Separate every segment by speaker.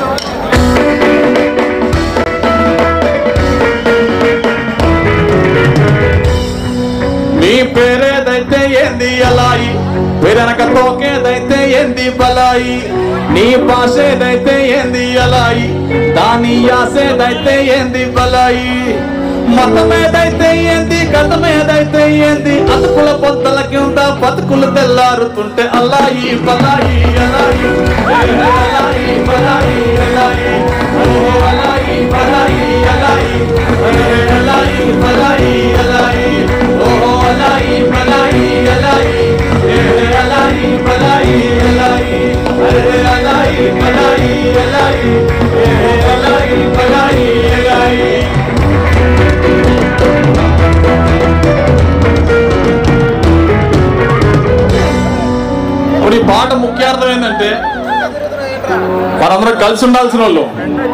Speaker 1: నీ పేరేదైతే ఏంది అలాయి పేరనక తోకేదైతే ఏంది బలాయి నీ భాష ఏదైతే ఏంది అలాయి దాని యాసేదైతే ఏంది బలాయి మతమేదైతే ఏంది గతమేదైతే ఏంది అతుకుల పొంతల కింద బతుకులు తెల్లారుతుంటే అల్లాయి బలాయి అలాయి అలాయి బలాయి అలాయి అలాయి బలాయి అలాయి అలాయి బలాయి అలాయి ఓహో అలాయి బలాయి అలాయి అలాయి బలాయి అలాయి అలాయి బలాయి అలాయి అలాయి బలాయి అలాయి ఇప్పుడు ఈ పాట ముఖ్యార్థం ఏంటంటే మనందరం కలిసి ఉండాల్సిన వాళ్ళు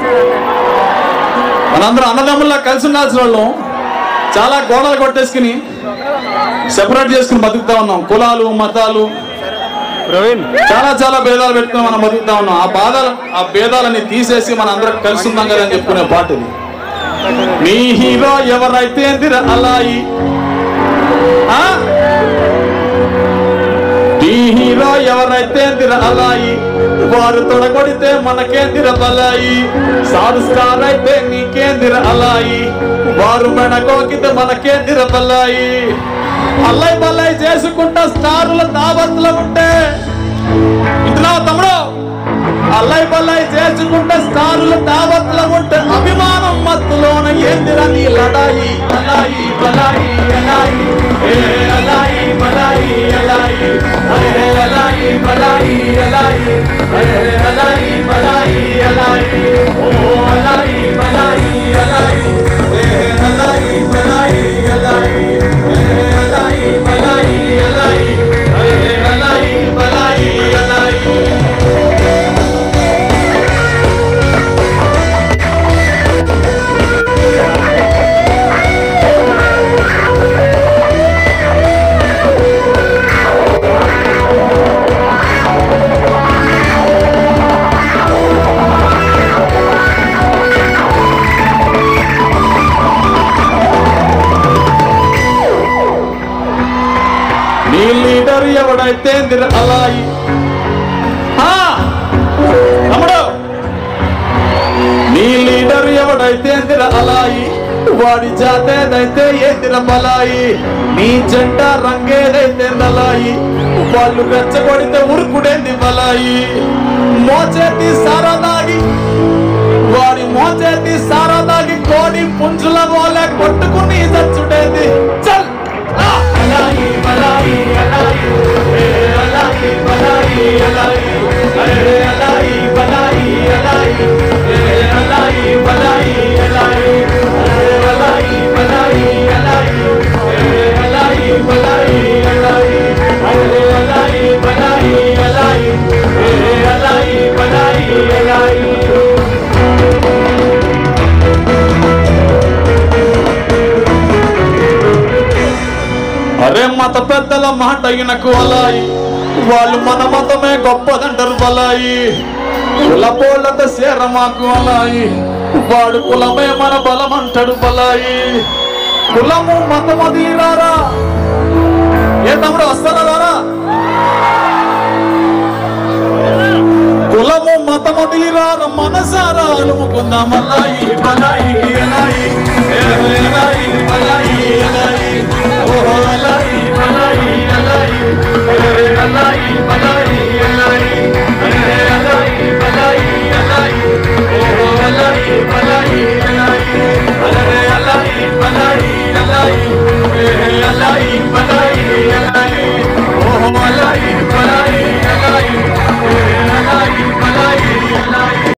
Speaker 1: మనందరం అన్నదమ్ముల్లా కలిసి ఉండాల్సిన వాళ్ళు చాలా గోడలు కొట్టేసుకుని సెపరేట్ చేసుకుని బతుకుతా ఉన్నాం కులాలు మతాలు
Speaker 2: ప్రవీణ్
Speaker 1: చాలా చాలా భేదాలు పెట్టుకుని మనం బతుకుతా ఉన్నాం ఆ బాధలు ఆ భేదాలని తీసేసి మన అందరం కలిసి ఉందాం కదా అని చెప్పుకునే పాట ఇది నీ హీరో ఎవరైతే ఏందిరా అలాయి ఆ? నీ హీరో ఎవరైతే ఏందిరా అలాయి వారు తొడగొడితే మనకేందిర బలాయి సారు స్టార్ అయితే నీకేందిర అలాయి వారు మెడకోకితే మనకేందిర బలాయి అల్లై బల్లై చేసుకుంటా స్టారుల దావత్లో ఉంటే ఇంటున్నావు తమ్ముడు అల్లై బల్లై చేసుకుంటే స్టారుల దావత్లో ఉంటే అభిమానం మత్తులోన ఏందిరా నీ లడాయి అలాయి బలాయి అలాయి ఏ అలాయి బలాయి అలాయి అరే అలాయి బలాయి అలాయి అరే అలాయి బలాయి అలాయి ఓ అలాయి బలాయి అలాయి ఏ అలాయి బలాయి అలాయి ఏ అలాయి బలాయి అలాయి అరే అలాయి బలాయి అలాయి నీ లీడర్ ఎవడైతే నిర అలాయి ఆ! తమ్ముడు నీ లీడర్ ఎవడైతే నిర అలాయి వాడి జాతేదైతే ఏందిర బలాయి నీ జెండా రంగేదైతే నలాయి వాళ్ళు రెచ్చగొడితే ఉరుకుడేంది బలాయి మోచేతి సారదాగి వాడి మోచేతి సారదాగి కోడి పుంజుల వోలే కొట్టుకుని చచ్చుడేది చల్ ఆ! అలాయి బలాయి అలాయి ఏ అలాయి బలాయి అలాయి అరే అలాయి బలాయి అలాయి ఏ అలాయి బలాయి అలాయి అరే అలాయి బలాయి అలాయి ఏ అలాయి బలాయి అలాయి అరే అలాయి బలాయి అలాయి ఏ అలాయి బలాయి అలాయి అరే మత పెద్దల మాట ఇనకు అలాయి వాళ్ళు మన మతమే గొప్పదంటారు బలాయి కులపోళ్ళత సేర మాకు అలాయి వాడు కులమే మన బలం అంటాడు బలాయి కులము మతము తీరారా ఏ తమ్ముడు వస్తారా రారా కులము మతము తీరార మనసారా అలుముకుందాం అల్లాయి బలాయి ఎలాయి ఏ ఎలాయి బలాయి ఎలాయి